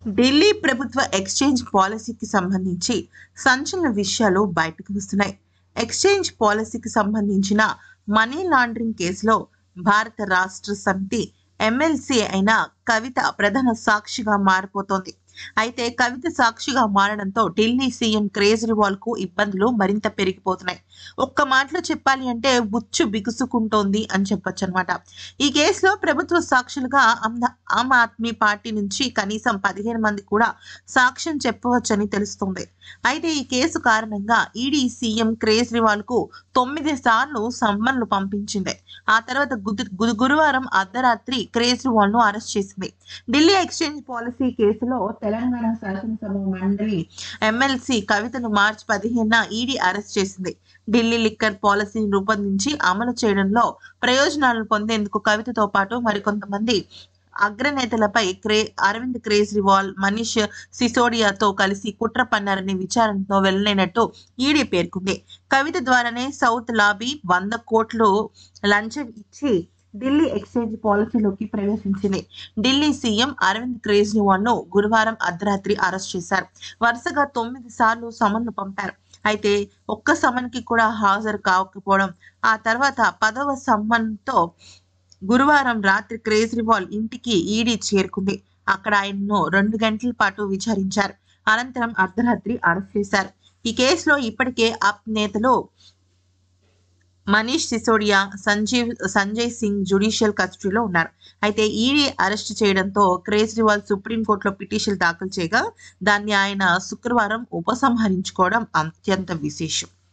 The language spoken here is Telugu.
ఢిల్లీ ప్రభుత్వ ఎక్స్చేంజ్ పాలసీకి సంబంధించి సంచలన విషయాలు బయటకు వస్తున్నాయి ఎక్స్చేంజ్ పాలసీకి సంబంధించిన మనీ లాండరింగ్ కేసులో భారత రాష్ట్ర సమితి ఎమ్మెల్సీ అయిన కవిత ప్రధాన సాక్షిగా మారిపోతోంది అయితే కవిత సాక్షిగా మారడంతో ఢిల్లీ సీఎం కేజ్రీవాల్ కు ఇబ్బందులు మరింత పెరిగిపోతున్నాయి ఒక్క మాటలో చెప్పాలి అంటే బుచ్చు బిగుసుకుంటోంది అని చెప్పొచ్చు అనమాట ఈ కేసులో ప్రభుత్వ సాక్షులుగా ఆమ్- ఆమ్ ఆద్మీ పార్టీ నుంచి కనీసం పదిహేను మంది కూడా సాక్ష్యం చెప్పవచ్చని తెలుస్తోంది అయితే ఈ కేసు కారణంగా ఈడీ సీఎం కేజ్రీవాల్ కు తొమ్మిది సార్లు సమ్మన్లు పంపించింది ఆ తర్వాత గుదు- గు- గురువారం అర్ధరాత్రి కేజ్రీవాల్ ను అరెస్ట్ చేసింది ఢిల్లీ ఎక్స్చేంజ్ పాలసీ కేసులో తెలంగాణ శాసనసభ మండలి ఎమ్మెల్సీ కవితను మార్చి పదిహేనున ఈడీ అరెస్ట్ చేసింది ఢిల్లీ లిక్కర్ పాలసీని రూపొందించి అమలు చేయడంలో ప్రయోజనాలను పొందేందుకు కవితతో పాటు మరికొంతమంది అగ్రనేతలపై క్రే అరవింద్ కేజ్రీవాల్ మనీష్ సిసోడియాతో కలిసి కుట్ర పన్నారనే విచారణతో వెళ్లలేనట్టు ఈడీ పేర్కొంది కవిత ద్వారానే సౌత్ లాబీ వంద కోట్లు లంచం ఇచ్చి ఢిల్లీ ఎక్స్చేంజ్ పాలసీలోకి ప్రవేశించింది ఢిల్లీ సీఎం అరవింద్ కేజ్రీవాల్ ను గురువారం అర్ధరాత్రి అరెస్ట్ చేశారు వరుసగా తొమ్మిది సార్లు సమన్లు పంపారు అయితే ఒక్క సమన్కి కూడా హాజరు కాకపోవడం ఆ తర్వాత పదవ సమ్మన్తో గురువారం రాత్రి కేజ్రీవాల్ ఇంటికి ఈడీ చేరుకుంది అక్కడ ఆయన్ను రెండు గంటల పాటు విచారించారు అనంతరం అర్ధరాత్రి అరెస్ట్ చేశారు ఈ కేసులో ఇప్పటికే అప్ నేతలు మనీష్ సిసోడియా సంజీవ్ సంజయ్ సింగ్ జ్యుడిషియల్ కస్టడీలో ఉన్నారు అయితే ఈడీ అరెస్ట్ చేయడంతో కేజ్రీవాల్ సుప్రీంకోర్టులో పిటిషన్ దాఖలు చేయగా దాన్ని ఆయన శుక్రవారం ఉపసంహరించుకోవడం అత్యంత విశేషం